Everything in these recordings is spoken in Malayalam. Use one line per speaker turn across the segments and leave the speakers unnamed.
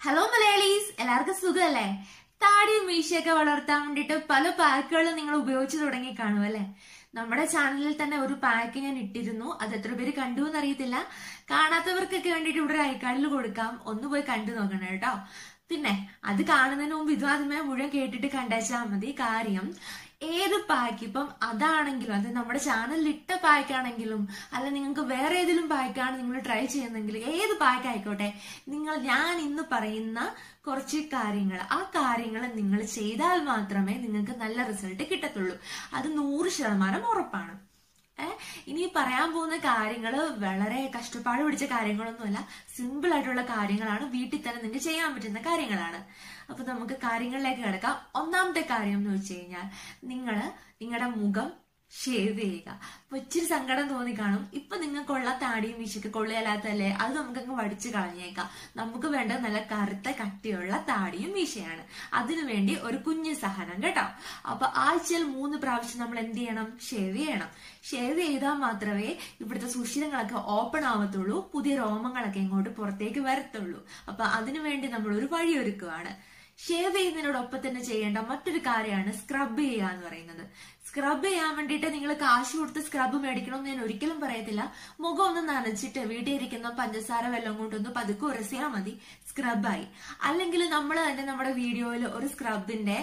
ഹലോ മലയാളീസ് എല്ലാവർക്കും സുഖമല്ലേ താടിയും മീശയൊക്കെ വളർത്താൻ വേണ്ടിയിട്ട് പല പാക്കുകളും നിങ്ങൾ ഉപയോഗിച്ചു തുടങ്ങി കാണും അല്ലേ നമ്മുടെ ചാനലിൽ തന്നെ ഒരു പാക്ക് ഞാൻ ഇട്ടിരുന്നു അത് എത്ര പേര് കണ്ടു എന്നറിയത്തില്ല കാണാത്തവർക്കൊക്കെ വേണ്ടിയിട്ട് ഇവിടെ ഒരു ഐക്കാർഡിൽ കൊടുക്കാം ഒന്ന് പോയി കണ്ടു നോക്കണം കേട്ടോ പിന്നെ അത് കാണുന്നതിന് മുമ്പ് ഇതും ആദ്യമേ മുഴുവൻ കേട്ടിട്ട് കണ്ടേച്ചാൽ മതി കാര്യം ഏത് പാക്ക് ഇപ്പം അതാണെങ്കിലും അത് നമ്മുടെ ചാനലിൽ ഇട്ട പാക്കാണെങ്കിലും അല്ല നിങ്ങൾക്ക് വേറെ ഏതെങ്കിലും പാക്കാണ് നിങ്ങൾ ട്രൈ ചെയ്യുന്നെങ്കിൽ ഏത് പാക്ക് ആയിക്കോട്ടെ നിങ്ങൾ ഞാൻ ഇന്ന് പറയുന്ന കുറച്ച് കാര്യങ്ങൾ ആ കാര്യങ്ങൾ നിങ്ങൾ ചെയ്താൽ മാത്രമേ നിങ്ങൾക്ക് നല്ല റിസൾട്ട് കിട്ടത്തുള്ളൂ അത് നൂറ് ശതമാനം ഉറപ്പാണ് ഏഹ് ഇനി പറയാൻ പോകുന്ന കാര്യങ്ങൾ വളരെ കഷ്ടപ്പാട് പിടിച്ച കാര്യങ്ങളൊന്നുമല്ല സിമ്പിൾ ആയിട്ടുള്ള കാര്യങ്ങളാണ് വീട്ടിൽ തന്നെ നിങ്ങൾക്ക് ചെയ്യാൻ പറ്റുന്ന കാര്യങ്ങളാണ് അപ്പൊ നമുക്ക് കാര്യങ്ങളിലേക്ക് കിടക്കാം ഒന്നാമത്തെ കാര്യം എന്ന് വെച്ച് കഴിഞ്ഞാൽ നിങ്ങൾ നിങ്ങളുടെ മുഖം ഷേവ് ചെയ്യുക അപ്പൊ ഇച്ചിരി സങ്കടം തോന്നി കാണും ഇപ്പൊ നിങ്ങൾക്കുള്ള താടിയും വീശൊക്കെ കൊള്ളിയല്ലാത്തല്ലേ അത് നമുക്കങ്ങ് വടിച്ചു കളഞ്ഞേക്കാം നമുക്ക് വേണ്ടത് നല്ല കറുത്ത കട്ടിയുള്ള താടിയും വീശയാണ് അതിനുവേണ്ടി ഒരു കുഞ്ഞു സഹനം കേട്ടോ അപ്പൊ ആഴ്ചയിൽ മൂന്ന് പ്രാവശ്യം നമ്മൾ എന്ത് ചെയ്യണം ഷേവ് ചെയ്യണം ഷേവ് ചെയ്താൽ മാത്രമേ ഇവിടുത്തെ സുഷിരങ്ങളൊക്കെ ഓപ്പൺ ആവത്തുള്ളൂ പുതിയ രോമങ്ങളൊക്കെ ഇങ്ങോട്ട് പുറത്തേക്ക് വരത്തുള്ളൂ അപ്പൊ അതിനുവേണ്ടി നമ്മൾ ഒരു വഴിയൊരുക്കുവാണ് ഷേവ് ചെയ്യുന്നതിനോടൊപ്പം തന്നെ ചെയ്യേണ്ട മറ്റൊരു കാര്യമാണ് സ്ക്രബ് ചെയ്യുക എന്ന് പറയുന്നത് സ്ക്രബ് ചെയ്യാൻ വേണ്ടിയിട്ട് നിങ്ങൾ കാശ് കൊടുത്ത് സ്ക്രബ് മേടിക്കണമെന്ന് ഞാൻ ഒരിക്കലും പറയത്തില്ല മുഖം ഒന്ന് നനച്ചിട്ട് വീട്ടിൽ ഇരിക്കുന്ന പഞ്ചസാര വെള്ളം കൊണ്ടൊന്ന് പതുക്കെ ഉരസിയാൽ മതി സ്ക്രബായി അല്ലെങ്കിൽ നമ്മൾ തന്നെ നമ്മുടെ വീഡിയോയിൽ ഒരു സ്ക്രബിന്റെ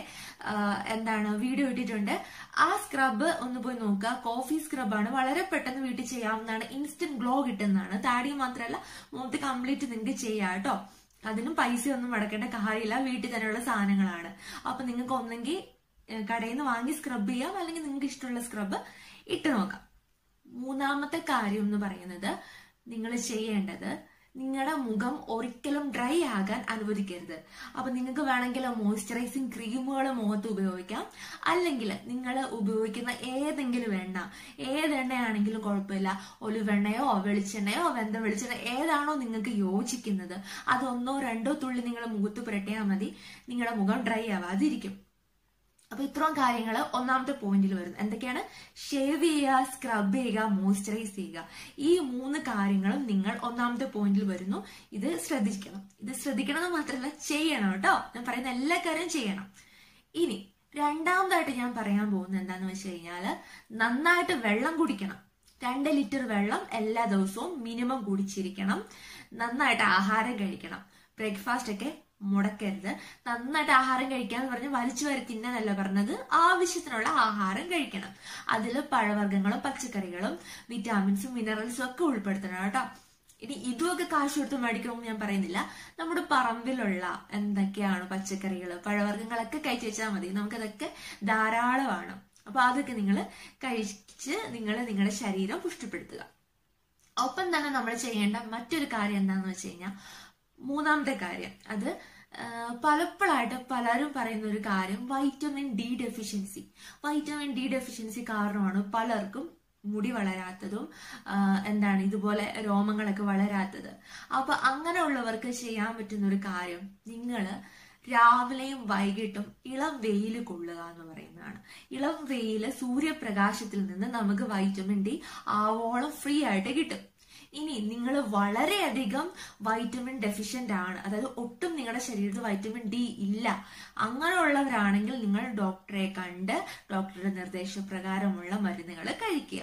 എന്താണ് വീഡിയോ ഇട്ടിട്ടുണ്ട് ആ സ്ക്രബ് ഒന്ന് പോയി നോക്കുക കോഫി സ്ക്രബാണ് വളരെ പെട്ടെന്ന് വീട്ടിൽ ചെയ്യാവുന്നതാണ് ഇൻസ്റ്റന്റ് ഗ്ലോ കിട്ടുന്നതാണ് താടി മാത്രമല്ല മുഖത്ത് കംപ്ലീറ്റ് നിങ്ങൾക്ക് ചെയ്യാം കേട്ടോ അതിനും പൈസ ഒന്നും മുടക്കേണ്ട കാര്യമില്ല വീട്ടിൽ തന്നെയുള്ള സാധനങ്ങളാണ് അപ്പൊ നിങ്ങൾക്ക് ഒന്നെങ്കിൽ കടയിൽ നിന്ന് വാങ്ങി സ്ക്രബ് ചെയ്യാം അല്ലെങ്കിൽ നിങ്ങൾക്ക് ഇഷ്ടമുള്ള സ്ക്രബ് ഇട്ട് നോക്കാം മൂന്നാമത്തെ കാര്യം എന്ന് പറയുന്നത് നിങ്ങൾ ചെയ്യേണ്ടത് നിങ്ങളുടെ മുഖം ഒരിക്കലും ഡ്രൈ ആകാൻ അനുവദിക്കരുത് അപ്പൊ നിങ്ങൾക്ക് വേണമെങ്കിൽ മോയ്സ്ചറൈസിങ് ക്രീമുകൾ മുഖത്ത് ഉപയോഗിക്കാം അല്ലെങ്കിൽ നിങ്ങൾ ഉപയോഗിക്കുന്ന ഏതെങ്കിലും എണ്ണ ഏത് എണ്ണയാണെങ്കിലും കുഴപ്പമില്ല ഒലിവെണ്ണയോ വെളിച്ചെണ്ണയോ വെന്ത വെളിച്ചെണ്ണ ഏതാണോ നിങ്ങൾക്ക് യോജിക്കുന്നത് അതൊന്നോ രണ്ടോ തുള്ളി നിങ്ങളുടെ മുഖത്ത് പുരട്ടിയാൽ മതി നിങ്ങളുടെ മുഖം ഡ്രൈ ആവാതിരിക്കും അപ്പൊ ഇത്രയും കാര്യങ്ങൾ ഒന്നാമത്തെ പോയിന്റിൽ വരുന്നു എന്തൊക്കെയാണ് ഷേവ് ചെയ്യുക സ്ക്രബ് ചെയ്യുക മോയ്സ്ചറൈസ് ചെയ്യുക ഈ മൂന്ന് കാര്യങ്ങളും നിങ്ങൾ ഒന്നാമത്തെ പോയിന്റിൽ വരുന്നു ഇത് ശ്രദ്ധിക്കണം ഇത് ശ്രദ്ധിക്കണം എന്ന് മാത്രമല്ല ചെയ്യണം കേട്ടോ ഞാൻ പറയുന്ന എല്ലാ കാര്യവും ചെയ്യണം ഇനി രണ്ടാമതായിട്ട് ഞാൻ പറയാൻ പോകുന്നത് എന്താന്ന് വെച്ച് കഴിഞ്ഞാല് നന്നായിട്ട് വെള്ളം കുടിക്കണം രണ്ട് ലിറ്റർ വെള്ളം എല്ലാ ദിവസവും മിനിമം കുടിച്ചിരിക്കണം നന്നായിട്ട് ആഹാരം കഴിക്കണം ബ്രേക്ക്ഫാസ്റ്റ് ഒക്കെ മുടക്കരുത് നന്നായിട്ട് ആഹാരം കഴിക്കാന്ന് പറഞ്ഞ് വലിച്ചു വരി തിന്നതല്ല പറഞ്ഞത് ആവശ്യത്തിനുള്ള ആഹാരം കഴിക്കണം അതിൽ പഴവർഗ്ഗങ്ങളും പച്ചക്കറികളും വിറ്റാമിൻസും മിനറൽസും ഒക്കെ ഉൾപ്പെടുത്തണം കേട്ടോ ഇനി ഇതുമൊക്കെ കാശ് കൊടുത്ത് മേടിക്കണമെന്ന് ഞാൻ പറയുന്നില്ല നമ്മുടെ പറമ്പിലുള്ള എന്തൊക്കെയാണ് പച്ചക്കറികൾ പഴവർഗ്ഗങ്ങളൊക്കെ കഴിച്ചു വെച്ചാൽ മതി നമുക്കതൊക്കെ ധാരാളമാണ് അപ്പൊ അതൊക്കെ നിങ്ങൾ കഴിച്ച് നിങ്ങൾ നിങ്ങളുടെ ശരീരം പുഷ്ടിപ്പെടുത്തുക ഒപ്പം തന്നെ നമ്മൾ ചെയ്യേണ്ട മറ്റൊരു കാര്യം എന്താണെന്ന് വെച്ച് കഴിഞ്ഞാൽ മൂന്നാമത്തെ കാര്യം അത് പലപ്പോഴായിട്ട് പലരും പറയുന്ന ഒരു കാര്യം vitamin D deficiency vitamin D deficiency കാരണമാണ് പലർക്കും മുടി വളരാത്തതും എന്താണ് ഇതുപോലെ രോമങ്ങളൊക്കെ വളരാത്തത് അപ്പൊ അങ്ങനെയുള്ളവർക്ക് ചെയ്യാൻ പറ്റുന്ന ഒരു കാര്യം നിങ്ങൾ രാവിലെയും വൈകിട്ടും ഇളം വെയിൽ കൊള്ളുക എന്ന് പറയുന്നതാണ് ഇളം വെയില് സൂര്യപ്രകാശത്തിൽ നിന്ന് നമുക്ക് വൈറ്റമിൻ ഡി ആവോളം ഫ്രീ ആയിട്ട് കിട്ടും ഇനി നിങ്ങൾ വളരെയധികം വൈറ്റമിൻ ഡെഫിഷ്യന്റ് ആണ് അതായത് ഒട്ടും നിങ്ങളുടെ ശരീരത്തിൽ വൈറ്റമിൻ ഡി ഇല്ല അങ്ങനെയുള്ളവരാണെങ്കിൽ നിങ്ങൾ ഡോക്ടറെ കണ്ട് ഡോക്ടറുടെ നിർദ്ദേശപ്രകാരമുള്ള മരുന്നുകൾ കഴിക്കുക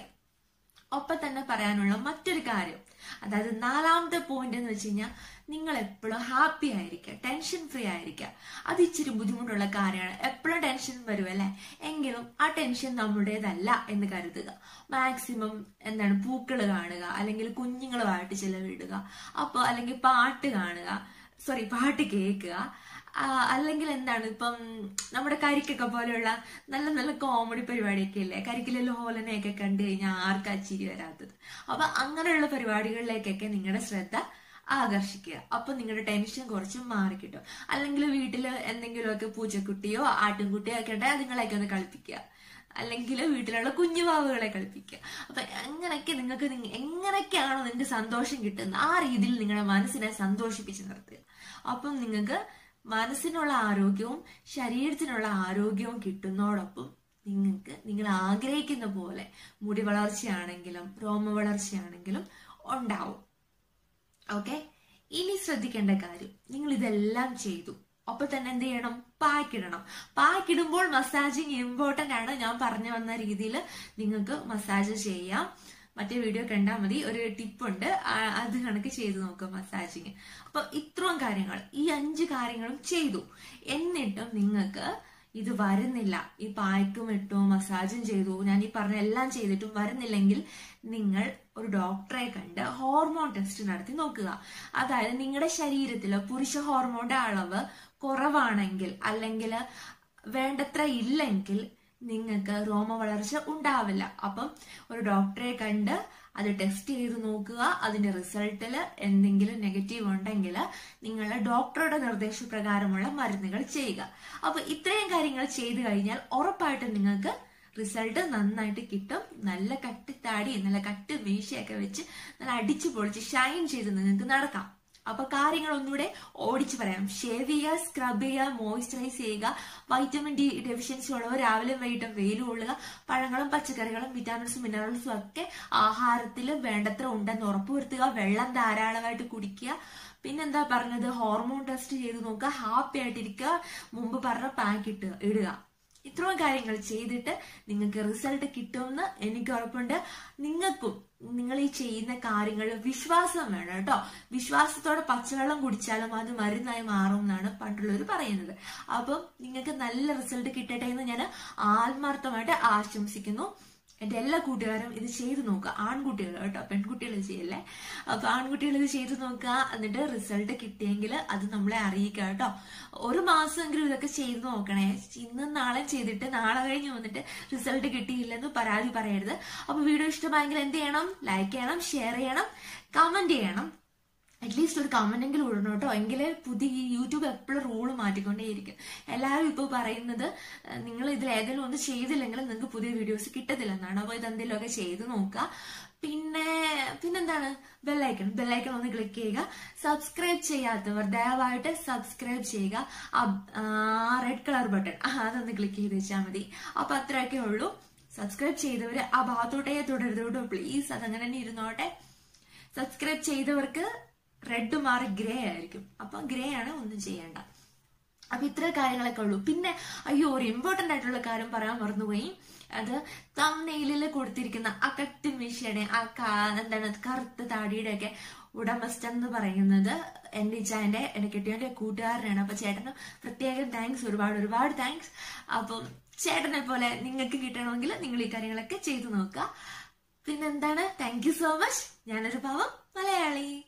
ഒപ്പം തന്നെ പറയാനുള്ള മറ്റൊരു കാര്യം അതായത് നാലാമത്തെ പോയിന്റ് എന്ന് വെച്ച് കഴിഞ്ഞാൽ നിങ്ങൾ എപ്പോഴും ഹാപ്പി ആയിരിക്കുക ടെൻഷൻ ഫ്രീ ആയിരിക്കുക അത് ഇച്ചിരി ബുദ്ധിമുട്ടുള്ള കാര്യമാണ് എപ്പോഴും ടെൻഷൻ വരും അല്ലെ എങ്കിലും ആ ടെൻഷൻ നമ്മുടേതല്ല എന്ന് കരുതുക മാക്സിമം എന്താണ് പൂക്കൾ കാണുക അല്ലെങ്കിൽ കുഞ്ഞുങ്ങളുമായിട്ട് ചിലവിടുക അപ്പോൾ അല്ലെങ്കിൽ പാട്ട് കാണുക സോറി പാട്ട് കേൾക്കുക അല്ലെങ്കിൽ എന്താണ് ഇപ്പം നമ്മുടെ കരിക്കൊക്കെ പോലെയുള്ള നല്ല നല്ല കോമഡി പരിപാടിയൊക്കെ ഇല്ലേ കരിക്കിലെ ലോലനെയൊക്കെ കണ്ടു കഴിഞ്ഞാൽ ആർക്കാ ചിരി വരാത്തത് അപ്പൊ അങ്ങനെയുള്ള പരിപാടികളിലേക്കൊക്കെ നിങ്ങളുടെ ശ്രദ്ധ ആകർഷിക്കുക അപ്പൊ നിങ്ങളുടെ ടെൻഷൻ കുറച്ച് മാറിക്കിട്ടും അല്ലെങ്കിൽ വീട്ടിൽ എന്തെങ്കിലുമൊക്കെ പൂച്ചക്കുട്ടിയോ ആട്ടിൻകുട്ടിയോ ഒക്കെ ഉണ്ടെങ്കിൽ നിങ്ങളെയൊക്കെ ഒന്ന് കളിപ്പിക്കുക അല്ലെങ്കിൽ വീട്ടിലുള്ള കുഞ്ഞു പാവുകളെ കളിപ്പിക്കുക അപ്പൊ അങ്ങനെയൊക്കെ നിങ്ങൾക്ക് എങ്ങനെയൊക്കെയാണോ നിങ്ങൾക്ക് സന്തോഷം കിട്ടുന്നത് ആ രീതിയിൽ നിങ്ങളുടെ മനസ്സിനെ സന്തോഷിപ്പിച്ച് നിർത്തുക അപ്പം നിങ്ങൾക്ക് മനസ്സിനുള്ള ആരോഗ്യവും ശരീരത്തിനുള്ള ആരോഗ്യവും കിട്ടുന്നതോടൊപ്പം നിങ്ങൾക്ക് നിങ്ങൾ ആഗ്രഹിക്കുന്ന പോലെ മുടി വളർച്ചയാണെങ്കിലും രോമ വളർച്ചയാണെങ്കിലും ഉണ്ടാവും ഓക്കെ ഇനി ശ്രദ്ധിക്കേണ്ട കാര്യം നിങ്ങൾ ഇതെല്ലാം ചെയ്തു അപ്പൊ തന്നെ എന്ത് ചെയ്യണം പാക്ക് ഇടണം പാക്ക് ഇടുമ്പോൾ മസാജിങ് ഇമ്പോർട്ടന്റ് ആണ് ഞാൻ പറഞ്ഞു വന്ന രീതിയിൽ നിങ്ങൾക്ക് മസാജ് ചെയ്യാം മറ്റേ വീഡിയോ കണ്ടാൽ മതി ഒരു ടിപ്പുണ്ട് അത് കണക്ക് ചെയ്തു നോക്കുക മസാജിങ് അപ്പൊ ഇത്രയും കാര്യങ്ങൾ ഈ അഞ്ച് കാര്യങ്ങളും ചെയ്തു എന്നിട്ടും നിങ്ങൾക്ക് ഇത് വരുന്നില്ല ഈ പായ്ക്കും ഇട്ടു മസാജും ചെയ്തു ഞാൻ ഈ പറഞ്ഞ എല്ലാം ചെയ്തിട്ടും വരുന്നില്ലെങ്കിൽ നിങ്ങൾ ഒരു ഡോക്ടറെ കണ്ട് ഹോർമോൺ ടെസ്റ്റ് നടത്തി നോക്കുക അതായത് നിങ്ങളുടെ ശരീരത്തിൽ പുരുഷ ഹോർമോണിന്റെ അളവ് കുറവാണെങ്കിൽ അല്ലെങ്കിൽ വേണ്ടത്ര ഇല്ലെങ്കിൽ നിങ്ങൾക്ക് രോമ വളർച്ച ഉണ്ടാവില്ല അപ്പം ഒരു ഡോക്ടറെ കണ്ട് അത് ടെസ്റ്റ് ചെയ്ത് നോക്കുക അതിന്റെ റിസൾട്ടിൽ എന്തെങ്കിലും നെഗറ്റീവ് ഉണ്ടെങ്കിൽ നിങ്ങൾ ഡോക്ടറുടെ നിർദ്ദേശപ്രകാരമുള്ള മരുന്നുകൾ ചെയ്യുക അപ്പൊ ഇത്രയും കാര്യങ്ങൾ ചെയ്തു കഴിഞ്ഞാൽ ഉറപ്പായിട്ടും നിങ്ങൾക്ക് റിസൾട്ട് നന്നായിട്ട് കിട്ടും നല്ല കട്ടിത്താടി നല്ല കട്ട് മീശയൊക്കെ വെച്ച് നല്ല അടിച്ചു പൊളിച്ച് ഷൈൻ ചെയ്ത് നിങ്ങൾക്ക് നടക്കാം അപ്പൊ കാര്യങ്ങൾ ഒന്നുകൂടെ ഓടിച്ചു പറയാം ഷേവ് ചെയ്യുക സ്ക്രബ് ചെയ്യുക മോയ്സ്ചറൈസ് ചെയ്യുക വൈറ്റമിൻ ഡി ഡെഫിഷ്യൻസി ഉള്ളവർ രാവിലെ വൈകിട്ടും വെയിൽ കൊള്ളുക പഴങ്ങളും പച്ചക്കറികളും വിറ്റാമിൻസും മിനറൽസും ഒക്കെ ആഹാരത്തിൽ വേണ്ടത്ര ഉണ്ടെന്ന് ഉറപ്പുവരുത്തുക വെള്ളം ധാരാളമായിട്ട് കുടിക്കുക പിന്നെന്താ പറഞ്ഞത് ഹോർമോൺ ടെസ്റ്റ് ചെയ്ത് നോക്കുക ഹാപ്പി ആയിട്ടിരിക്കുക മുമ്പ് പറഞ്ഞ പാക്ക് ഇട്ട് ഇടുക ഇത്രയും കാര്യങ്ങൾ ചെയ്തിട്ട് നിങ്ങൾക്ക് റിസൾട്ട് കിട്ടുമെന്ന് എനിക്ക് ഉറപ്പുണ്ട് നിങ്ങൾക്കും നിങ്ങൾ ഈ ചെയ്യുന്ന കാര്യങ്ങളിൽ വിശ്വാസം വേണം കേട്ടോ വിശ്വാസത്തോടെ പച്ചവെള്ളം കുടിച്ചാലും അത് മരുന്നായി മാറും എന്നാണ് പണ്ടുള്ളവർ പറയുന്നത് അപ്പം നിങ്ങൾക്ക് നല്ല റിസൾട്ട് കിട്ടട്ടെ എന്ന് ഞാൻ ആത്മാർത്ഥമായിട്ട് ആശംസിക്കുന്നു എന്റെ എല്ലാ കൂട്ടുകാരും ഇത് ചെയ്തു നോക്കുക ആൺകുട്ടികൾ കേട്ടോ പെൺകുട്ടികൾ ചെയ്യല്ലേ അപ്പൊ ആൺകുട്ടികൾ ഇത് ചെയ്തു നോക്കുക എന്നിട്ട് റിസൾട്ട് കിട്ടിയെങ്കിൽ അത് നമ്മളെ അറിയിക്കുക കേട്ടോ ഒരു മാസമെങ്കിലും ഇതൊക്കെ ചെയ്തു നോക്കണേ ഇന്നും നാളെ ചെയ്തിട്ട് നാളെ കഴിഞ്ഞ് വന്നിട്ട് റിസൾട്ട് കിട്ടിയില്ലെന്ന് പരാതി പറയരുത് അപ്പൊ വീഡിയോ ഇഷ്ടമായെങ്കിൽ എന്ത് ചെയ്യണം ലൈക്ക് ചെയ്യണം ഷെയർ ചെയ്യണം കമന്റ് ചെയ്യണം അറ്റ്ലീസ്റ്റ് ഒരു കമന്റ് എങ്കിലും ഇടണം കേട്ടോ എങ്കിലേ പുതിയ ഈ യൂട്യൂബ് എപ്പോഴും റൂള് മാറ്റിക്കൊണ്ടേയിരിക്കും എല്ലാവരും ഇപ്പോൾ പറയുന്നത് നിങ്ങൾ ഇതിൽ ഏതെങ്കിലും ഒന്ന് ചെയ്തില്ലെങ്കിൽ നിങ്ങൾക്ക് പുതിയ വീഡിയോസ് കിട്ടത്തില്ലെന്നാണ് അപ്പോൾ ഇതെന്തെങ്കിലുമൊക്കെ ചെയ്ത് നോക്കുക പിന്നെ പിന്നെന്താണ് ബെല്ലൈക്കൺ ബെല്ലൈക്കൺ ഒന്ന് ക്ലിക്ക് ചെയ്യുക സബ്സ്ക്രൈബ് ചെയ്യാത്തവർ ദയവായിട്ട് സബ്സ്ക്രൈബ് ചെയ്യുക റെഡ് കളർ ബട്ടൺ അതൊന്ന് ക്ലിക്ക് ചെയ്ത് വെച്ചാൽ മതി അപ്പൊ അത്രയൊക്കെ ഉള്ളൂ സബ്സ്ക്രൈബ് ചെയ്തവർ ആ ഭാഗത്തോട്ടേ തുടരുത് കേട്ടോ പ്ലീസ് അതങ്ങനെ തന്നെ ഇരുന്നോട്ടെ സബ്സ്ക്രൈബ് ചെയ്തവർക്ക് റെഡ് മാറി ഗ്രേ ആയിരിക്കും അപ്പൊ ഗ്രേ ആണ് ഒന്നും ചെയ്യേണ്ട അപ്പൊ ഇത്ര കാര്യങ്ങളൊക്കെ ഉള്ളൂ പിന്നെ അയ്യോ ഒരു ഇമ്പോർട്ടന്റ് ആയിട്ടുള്ള കാര്യം പറയാൻ മറന്നുപോയി അത് തമ്മനെയിലിൽ കൊടുത്തിരിക്കുന്ന ആ കട്ട് മീശയുടെ ആ എന്താണ് കറുത്ത താടിയുടെ ഒക്കെ ഉടമസ്ഥൻ എന്ന് പറയുന്നത് എന്റെ ഇച്ചാന്റെ എന്റെ കെട്ടിയന്റെ കൂട്ടുകാരനാണ് അപ്പൊ ചേട്ടന് പ്രത്യേകം താങ്ക്സ് ഒരുപാട് ഒരുപാട് താങ്ക്സ് അപ്പം ചേട്ടനെ പോലെ നിങ്ങൾക്ക് കിട്ടണമെങ്കിൽ നിങ്ങൾ ഈ കാര്യങ്ങളൊക്കെ ചെയ്തു നോക്കുക പിന്നെന്താണ് താങ്ക് യു സോ മച്ച് ഞാനൊരു പാവം മലയാളി